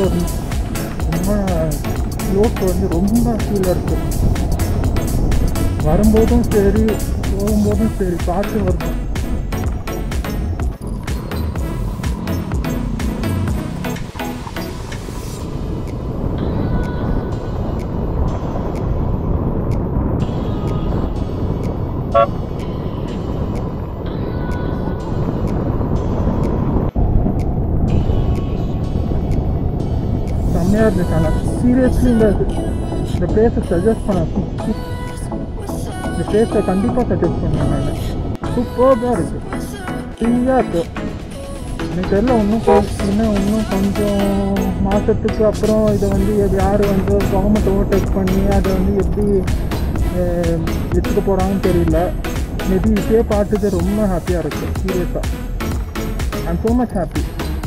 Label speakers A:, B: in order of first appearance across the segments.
A: ஒரு ரொம்ப ஸ்லோப் வந்து ரொம்ப கீழே இருக்கு வரும்போதும் சரி போகும்போதும் சரி பார்த்து வரணும் செம்மையாக இருந்துச்சு ஆனால் சீரியஸ்லி இந்த இந்த பிளேஸை சஜஸ்ட் பண்ண இந்த பிளேஸை கண்டிப்பாக சஜஸ்ட் பண்ணுவேன் நான் சூப்பராக இருக்குது ஃப்ரீயாக இருக்குது எனக்கு தெரியல இன்னும் கொ- இன்னும் இன்னும் கொஞ்சம் மாதத்துக்கு அப்புறம் இதை வந்து எது யார் வந்து கவர்மெண்ட் ஓவர்டேக் பண்ணி அதை வந்து எப்படி அஹ், எடுத்துக்க போகிறாங்கன்னு தெரியல மேபி இப்பயே பார்த்துட்டு ரொம்ப ஹாப்பியாக இருக்குது சீரியஸாக ஐம் ஸோ மச் ஹாப்பி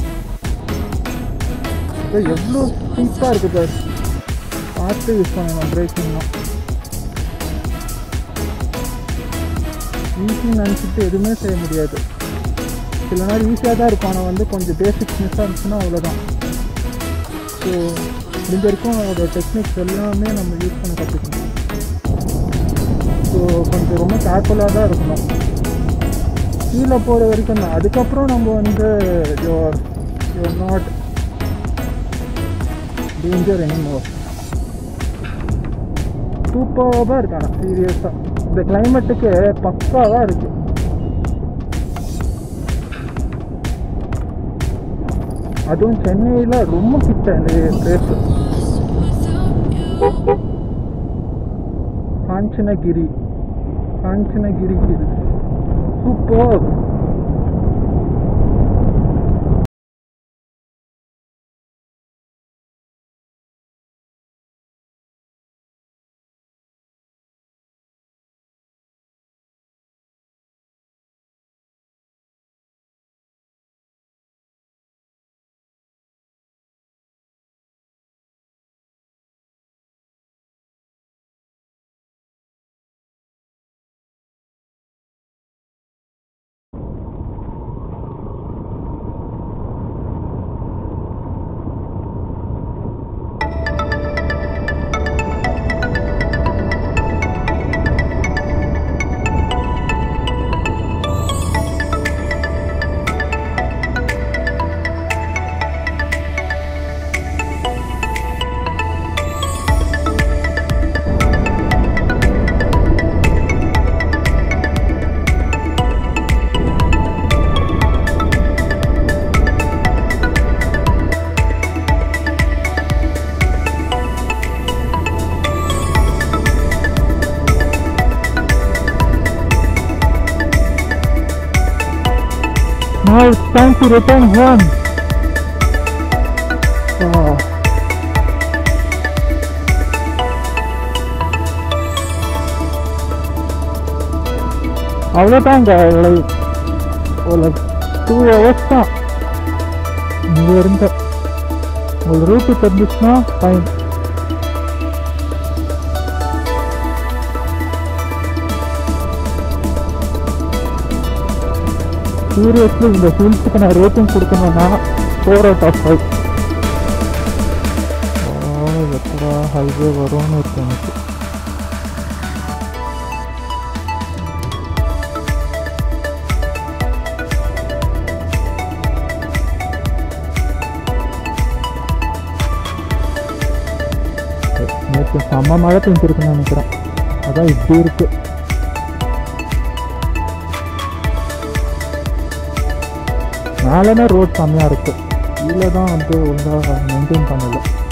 A: இப்போ எவ்வளோ ஸ்வீப்பாக இருக்குது பார் பார்த்து யூஸ் பண்ணணும் பிரேக்கிங்லாம் ஈஸின்னு நினச்சிட்டு எதுவுமே செய்ய முடியாது சில நாள் ஈஸியாக தான் இருக்கும் ஆனால் வந்து கொஞ்சம் பேசிக்ஸ் மிஸ் இருந்துச்சுன்னா அவ்வளோதான் ஸோ முடிஞ்ச வரைக்கும் அதோட டெக்னிக்ஸ் எல்லாமே நம்ம யூஸ் பண்ண கற்றுக்கணும் ஸோ கொஞ்சம் ரொம்ப கேர்ஃபுல்லாக தான் இருக்கணும் கீழே போகிற வரைக்கும் தான் அதுக்கப்புறம் நம்ம வந்து you're you're not danger anymore சூப்பராக இருக்கான சீரியஸாக இந்த கிளைமேட்டுக்கு பக்காவாக இருக்கு அதுவும் சென்னையில் ரொம்ப கிட்ட இந்த place Kanchanagiri Kanchanagiri hills super Now it's time to return home. Ah. அவ்வளோதாங்க லைக் ஒரு டூ ஹவர்ஸ் தான் இங்கே இருந்த ஒரு ரூட்டு தெரிஞ்சிச்சுன்னா ஃபைன் சீரியஸ்லி இந்த ஹில்ஸுக்கு நான் ரேட்டிங் கொடுக்கணும்னா ஃபோர் அவுட் ஆஃப் ஃபைவ் எப்படா ஹைவே வரும்னு இருக்கு எனக்கு நேற்று செம்ம மழை பெஞ்சிருக்குன்னு நினைக்கிறேன் அதான் இப்படி இருக்கு மேலேனா ரோட் செம்மையாக இருக்கு கீழே தான் வந்து ஒழுங்காக மெயின்டைன் பண்ணல